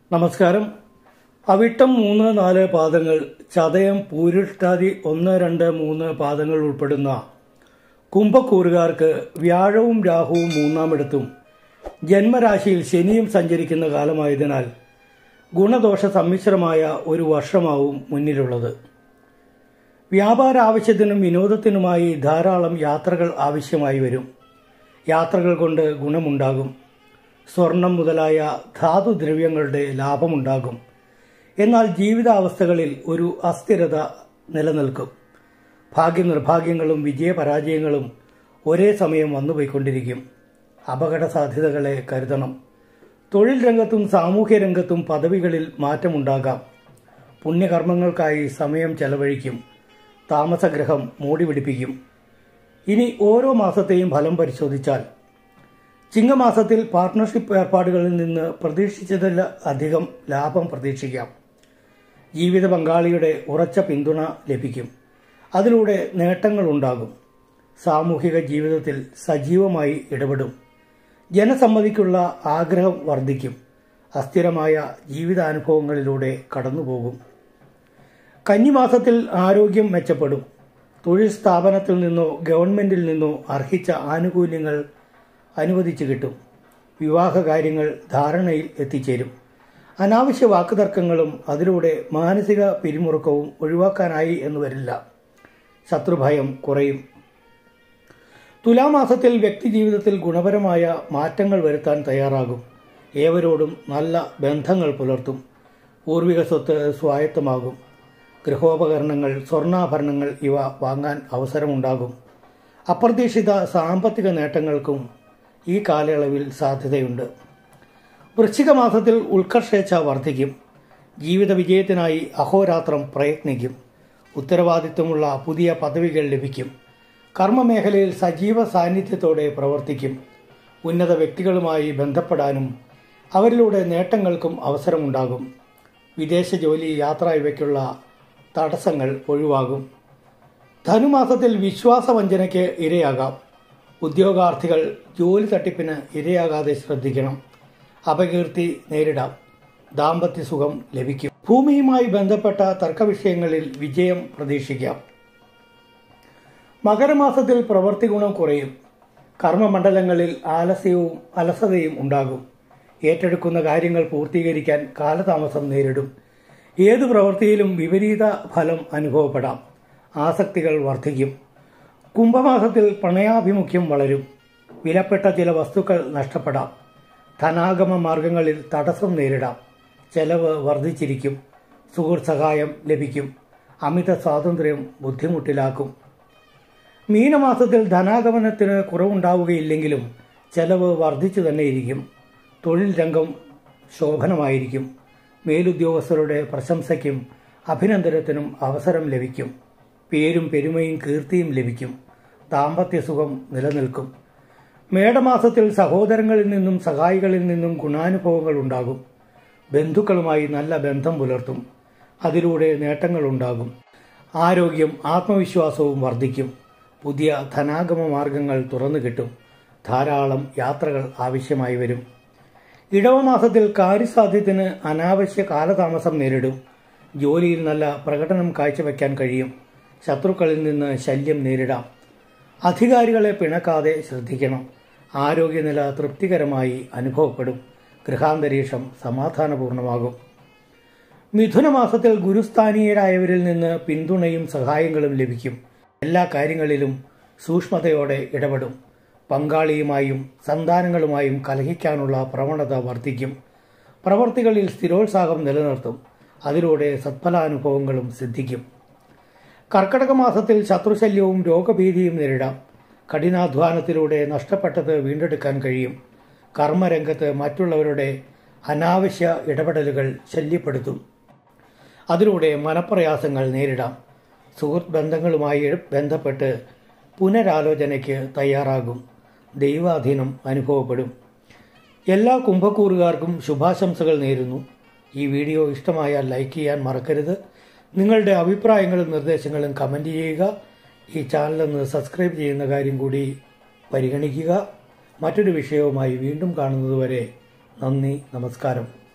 നമസ്കാരം അവിട്ടം മൂന്ന് നാല് പാദങ്ങൾ ചതയം പൂരിഷ്ടാതി ഒന്ന് രണ്ട് മൂന്ന് പാദങ്ങൾ ഉൾപ്പെടുന്ന കുംഭക്കൂറുകാർക്ക് വ്യാഴവും രാഹുവും മൂന്നാമിടത്തും ജന്മരാശിയിൽ ശനിയും സഞ്ചരിക്കുന്ന കാലമായതിനാൽ ഗുണദോഷ സമ്മിശ്രമായ ഒരു വർഷമാവും മുന്നിലുള്ളത് വ്യാപാര ആവശ്യത്തിനും വിനോദത്തിനുമായി ധാരാളം യാത്രകൾ ആവശ്യമായി വരും യാത്രകൾ കൊണ്ട് ഗുണമുണ്ടാകും സ്വർണം മുതലായ ധാതുദ്രവ്യങ്ങളുടെ ലാഭമുണ്ടാകും എന്നാൽ ജീവിതാവസ്ഥകളിൽ ഒരു അസ്ഥിരത നിലനിൽക്കും ഭാഗ്യനിർഭാഗ്യങ്ങളും വിജയപരാജയങ്ങളും ഒരേ സമയം വന്നുപോയിക്കൊണ്ടിരിക്കും അപകട സാധ്യതകളെ കരുതണം തൊഴിൽ രംഗത്തും സാമൂഹ്യ രംഗത്തും പദവികളിൽ മാറ്റമുണ്ടാകാം പുണ്യകർമ്മങ്ങൾക്കായി സമയം ചെലവഴിക്കും താമസഗ്രഹം മൂടി പിടിപ്പിക്കും ഇനി ഓരോ മാസത്തെയും ഫലം പരിശോധിച്ചാൽ ചിങ്ങമാസത്തിൽ പാർട്ട്ണർഷിപ്പ് ഏർപ്പാടുകളിൽ നിന്ന് പ്രതീക്ഷിച്ചതിൽ അധികം ലാഭം പ്രതീക്ഷിക്കാം ജീവിത പങ്കാളിയുടെ ഉറച്ച പിന്തുണ ലഭിക്കും അതിലൂടെ നേട്ടങ്ങളുണ്ടാകും സാമൂഹിക ജീവിതത്തിൽ സജീവമായി ഇടപെടും ജനസമ്മതിക്കുള്ള ആഗ്രഹം വർദ്ധിക്കും അസ്ഥിരമായ ജീവിതാനുഭവങ്ങളിലൂടെ കടന്നുപോകും കന്നിമാസത്തിൽ ആരോഗ്യം മെച്ചപ്പെടും തൊഴിൽ സ്ഥാപനത്തിൽ നിന്നോ ഗവൺമെന്റിൽ നിന്നോ അർഹിച്ച ആനുകൂല്യങ്ങൾ അനുവദിച്ചു കിട്ടും വിവാഹ കാര്യങ്ങൾ ധാരണയിൽ എത്തിച്ചേരും അനാവശ്യ വാക്കുതർക്കങ്ങളും അതിലൂടെ മാനസിക പിരിമുറുക്കവും ഒഴിവാക്കാനായി എന്ന് വരില്ല ശത്രുഭയം കുറയും തുലാമാസത്തിൽ വ്യക്തിജീവിതത്തിൽ ഗുണപരമായ മാറ്റങ്ങൾ വരുത്താൻ തയ്യാറാകും ഏവരോടും നല്ല ബന്ധങ്ങൾ പുലർത്തും പൂർവിക സ്വത്ത് സ്വായത്തമാകും ഗൃഹോപകരണങ്ങൾ സ്വർണ്ണാഭരണങ്ങൾ ഇവ വാങ്ങാൻ അവസരമുണ്ടാകും അപ്രതീക്ഷിത സാമ്പത്തിക നേട്ടങ്ങൾക്കും ഈ കാലയളവിൽ സാധ്യതയുണ്ട് വൃശ്ചിക മാസത്തിൽ ഉത്കർഷേച്ഛ വർദ്ധിക്കും ജീവിത വിജയത്തിനായി അഹോരാത്രം പ്രയത്നിക്കും ഉത്തരവാദിത്വമുള്ള പുതിയ പദവികൾ ലഭിക്കും കർമ്മമേഖലയിൽ സജീവ സാന്നിധ്യത്തോടെ പ്രവർത്തിക്കും ഉന്നത വ്യക്തികളുമായി ബന്ധപ്പെടാനും അവരിലൂടെ നേട്ടങ്ങൾക്കും അവസരമുണ്ടാകും വിദേശ ജോലി യാത്ര ഇവയ്ക്കുള്ള തടസ്സങ്ങൾ ഒഴിവാകും ധനുമാസത്തിൽ വിശ്വാസവഞ്ചനയ്ക്ക് ഇരയാകാം ഉദ്യോഗാർത്ഥികൾ ജോലി തട്ടിപ്പിന് ഇരയാകാതെ ശ്രദ്ധിക്കണം അപകീർത്തി നേരിടാം ദാമ്പത്യ സുഖം ലഭിക്കും ഭൂമിയുമായി ബന്ധപ്പെട്ട തർക്കവിഷയങ്ങളിൽ വിജയം പ്രതീക്ഷിക്കാം മകരമാസത്തിൽ പ്രവൃത്തി ഗുണം കുറയും കർമ്മമണ്ഡലങ്ങളിൽ ആലസ്യവും അലസതയും ഉണ്ടാകും ഏറ്റെടുക്കുന്ന കാര്യങ്ങൾ പൂർത്തീകരിക്കാൻ കാലതാമസം നേരിടും ഏതു പ്രവൃത്തിയിലും വിപരീത ഫലം അനുഭവപ്പെടാം ആസക്തികൾ വർദ്ധിക്കും കുംഭമാസത്തിൽ പ്രണയാഭിമുഖ്യം വളരും വിലപ്പെട്ട ചില വസ്തുക്കൾ നഷ്ടപ്പെടാം ധനാഗമ മാർഗങ്ങളിൽ തടസ്സം നേരിടാം ചെലവ് വർദ്ധിച്ചിരിക്കും സുഹൃത്ത് സഹായം ലഭിക്കും അമിത സ്വാതന്ത്ര്യം ബുദ്ധിമുട്ടിലാക്കും മീനമാസത്തിൽ ധനാഗമനത്തിന് കുറവുണ്ടാവുകയില്ലെങ്കിലും ചെലവ് വർദ്ധിച്ചു തന്നെയിരിക്കും തൊഴിൽ രംഗം ശോഭനമായിരിക്കും മേലുദ്യോഗസ്ഥരുടെ പ്രശംസയ്ക്കും അഭിനന്ദനത്തിനും അവസരം ലഭിക്കും പേരും പെരുമയും കീർത്തിയും ലഭിക്കും ദാമ്പത്യ സുഖം നിലനിൽക്കും മേടമാസത്തിൽ സഹോദരങ്ങളിൽ നിന്നും സഹായികളിൽ നിന്നും ഗുണാനുഭവങ്ങൾ ഉണ്ടാകും ബന്ധുക്കളുമായി നല്ല ബന്ധം പുലർത്തും അതിലൂടെ നേട്ടങ്ങളുണ്ടാകും ആരോഗ്യം ആത്മവിശ്വാസവും വർദ്ധിക്കും പുതിയ ധനാഗമ മാർഗങ്ങൾ തുറന്നു കിട്ടും ധാരാളം യാത്രകൾ ആവശ്യമായി വരും ഇടവമാസത്തിൽ കാര്യസാധ്യത്തിന് അനാവശ്യ കാലതാമസം നേരിടും ജോലിയിൽ നല്ല പ്രകടനം കാഴ്ചവെക്കാൻ കഴിയും ശത്രുക്കളിൽ നിന്ന് ശല്യം നേരിടാം അധികാരികളെ പിണക്കാതെ ശ്രദ്ധിക്കണം ആരോഗ്യനില തൃപ്തികരമായി അനുഭവപ്പെടും ഗൃഹാന്തരീക്ഷം സമാധാനപൂർണമാകും മിഥുനമാസത്തിൽ ഗുരുസ്ഥാനീയരായവരിൽ നിന്ന് പിന്തുണയും സഹായങ്ങളും ലഭിക്കും എല്ലാ കാര്യങ്ങളിലും സൂക്ഷ്മതയോടെ ഇടപെടും പങ്കാളിയുമായും സന്താനങ്ങളുമായും കലഹിക്കാനുള്ള പ്രവണത വർദ്ധിക്കും പ്രവർത്തികളിൽ സ്ഥിരോത്സാഹം നിലനിർത്തും അതിലൂടെ സത്ഫലാനുഭവങ്ങളും സിദ്ധിക്കും കർക്കടക മാസത്തിൽ ശത്രുശല്യവും രോഗഭീതിയും നേരിടാം കഠിനാധ്വാനത്തിലൂടെ നഷ്ടപ്പെട്ടത് വീണ്ടെടുക്കാൻ കഴിയും കർമ്മരംഗത്ത് മറ്റുള്ളവരുടെ അനാവശ്യ ഇടപെടലുകൾ ശല്യപ്പെടുത്തും അതിലൂടെ മനപ്രയാസങ്ങൾ നേരിടാം സുഹൃത്ത് ബന്ധങ്ങളുമായി ബന്ധപ്പെട്ട് പുനരാലോചനയ്ക്ക് തയ്യാറാകും ദൈവാധീനം അനുഭവപ്പെടും എല്ലാ കുംഭക്കൂറുകാർക്കും ശുഭാശംസകൾ നേരുന്നു ഈ വീഡിയോ ഇഷ്ടമായാൽ ലൈക്ക് ചെയ്യാൻ മറക്കരുത് നിങ്ങളുടെ അഭിപ്രായങ്ങളും നിർദ്ദേശങ്ങളും കമൻറ്റ് ചെയ്യുക ഈ ചാനലൊന്ന് സബ്സ്ക്രൈബ് ചെയ്യുന്ന കാര്യം കൂടി പരിഗണിക്കുക മറ്റൊരു വിഷയവുമായി വീണ്ടും കാണുന്നതുവരെ നന്ദി നമസ്കാരം